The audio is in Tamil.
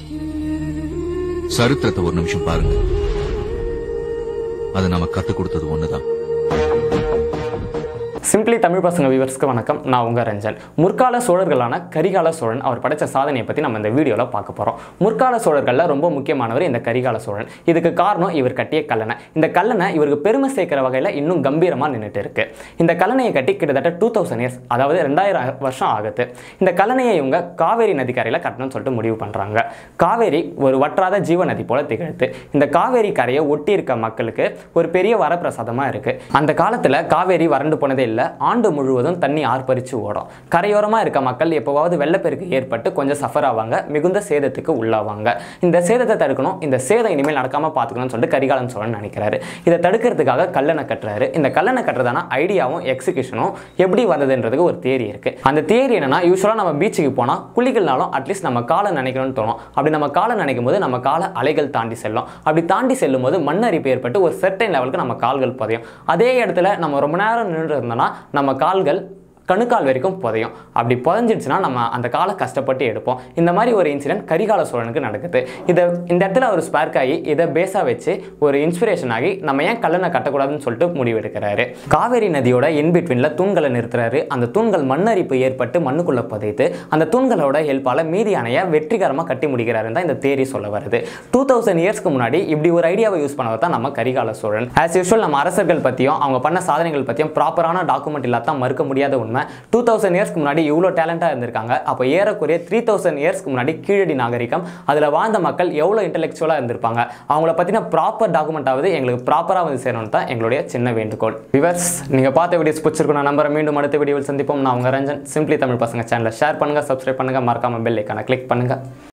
சரித்திரத்தை ஒரு நிமிஷம் பாருங்க அது நம்ம கத்து கொடுத்தது ஒண்ணுதான் சிம்பிளி தமிழ் பசங்க வியூவர்ஸ்க்கு வணக்கம் நான் உங்க ரஞ்சன் முற்கால சோழர்களான கரிகால சோழன் அவர் படைச்ச சாதனையை பற்றி நம்ம இந்த வீடியோவில் பார்க்க போகிறோம் முற்கால சோழர்களில் ரொம்ப முக்கியமானவர் இந்த கரிகால சோழன் இதுக்கு காரணம் இவர் கட்டிய கல்லணை இந்த கல்லணை இவருக்கு பெருமை சேர்க்கிற வகையில் இன்னும் கம்பீரமாக நின்றுட்டு இருக்கு இந்த கல்லணையை கட்டி கிட்டத்தட்ட டூ தௌசண்ட் இயர்ஸ் அதாவது ரெண்டாயிரம் வருஷம் ஆகுது இந்த கல்லணையை இவங்க காவேரி நதிக்கரையில் கட்டணும்னு சொல்லிட்டு முடிவு பண்ணுறாங்க காவேரி ஒரு வற்றாத ஜீவ நதி போல திகழ்த்து இந்த காவேரி கரையை ஒட்டி இருக்க மக்களுக்கு ஒரு பெரிய வரப்பிரசாதமாக இருக்கு அந்த காலத்தில் காவேரி வறண்டு போனதே இல்லை ஆண்டு முழுவதும் தண்ணி ஆர்ப்பரிச்சு ஓடும் கரையோரமாக இருக்க மக்கள் எப்போவாவது வெள்ளப்பெருக்கு ஏற்பட்டு கொஞ்சம் சஃபர் ஆவாங்க மிகுந்த சேதத்துக்கு உள்ளாவாங்க இந்த சேதத்தை தடுக்கணும் இந்த சேதம் இனிமேல் நடக்காமல் பார்த்துக்கணும்னு சொல்லிட்டு கரிகாலன் சோழன் நினைக்கிறாரு இதை தடுக்கிறதுக்காக கல்லணை கட்டுறாரு இந்த கல்லணை கட்டுறதான ஐடியாவும் எக்ஸிகியூஷனும் எப்படி வந்ததுன்றதுக்கு ஒரு தியரி இருக்கு அந்த தியரி என்னன்னா யூஸ்வலாக நம்ம பீச்சுக்கு போனால் குளிக்கலனாலும் அட்லீஸ்ட் நம்ம காலை நினைக்கணும்னு தோணும் அப்படி நம்ம காலை நினைக்கும் போது நம்ம காலை அலைகள் தாண்டி செல்லும் அப்படி தாண்டி செல்லும் போது மண்ணரிப்பு ஏற்பட்டு ஒரு செர்டைன் லெவலுக்கு நம்ம கால்கள் புதையும் அதே இடத்துல நம்ம ரொம்ப நேரம் நின்று இருந்தோம்னா நம்ம கால்கள் கணுக்கால் வரைக்கும் புதையும் அப்படி புதைஞ்சிடுச்சுன்னா நம்ம அந்த காலை கஷ்டப்பட்டு எடுப்போம் இந்த மாதிரி ஒரு இன்சிடென்ட் கரிகால சோழனுக்கு நடக்குது இதை இந்த இடத்துல அவர் ஸ்பார்க் ஆகி இதை பேஸாக வச்சு ஒரு இன்ஸ்பிரேஷன் ஆகி நம்ம ஏன் கல்லணை கட்டக்கூடாதுன்னு சொல்லிட்டு முடிவெடுக்கிறாரு காவேரி நதியோட இன் பிட்வீனில் தூண்களை நிறுத்துறாரு அந்த தூண்கள் மண்ணரிப்பு ஏற்பட்டு மண்ணுக்குள்ளே புதைத்து அந்த தூண்களோட ஹெல்ப்பால் மீதி அணையை வெற்றிகரமாக கட்டி முடிக்கிறாருன்னு தான் இந்த தேரி சொல்ல வருது டூ தௌசண்ட் இயர்ஸ்க்கு முன்னாடி இப்படி ஒரு ஐடியாவை யூஸ் பண்ணவர் தான் நம்ம கரிகால சோழன் ஆஸ் யூஷுவல் நம்ம அரசர்கள் பற்றியும் அவங்க பண்ண சாதனைகள் பற்றியும் ப்ராப்பரான டாக்குமெண்ட் இல்லாத மறுக்க முடியாத உண்மை டூ தௌசண்ட் இயர்ஸ்க்கு முன்னாடி இவ்வளோ டேலண்டாக இருந்திருக்காங்க அப்போ ஏறக்குறைய த்ரீ தௌசண்ட் இயர்ஸ்க்கு முன்னாடி கீழடி நாகரிகம் அதில் வாழ்ந்த மக்கள் எவ்வளோ இன்டெலெக்சுவலாக இருந்திருப்பாங்க அவங்கள பற்றின ப்ராப்பர் டாக்குமெண்ட் ஆகுது எங்களுக்கு ப்ராப்பராக வந்து சேரணும்னு தான் எங்களுடைய சின்ன வேண்டுகோள் விவர்ஸ் நீங்கள் பார்த்த வீடியோஸ் பிடிச்சிருக்கணும் நம்பரை மீண்டும் அடுத்த வீடியோவில் சந்திப்போம் நான் உங்கள் ரஞ்சன் சிம்பிளி தமிழ் பசங்க சேனலை ஷேர் பண்ணுங்கள் சப்ஸ்கிரைப் பண்ணுங்கள் மறக்காம பெல் ஐக்கான கிளிக் பண்ணுங்கள்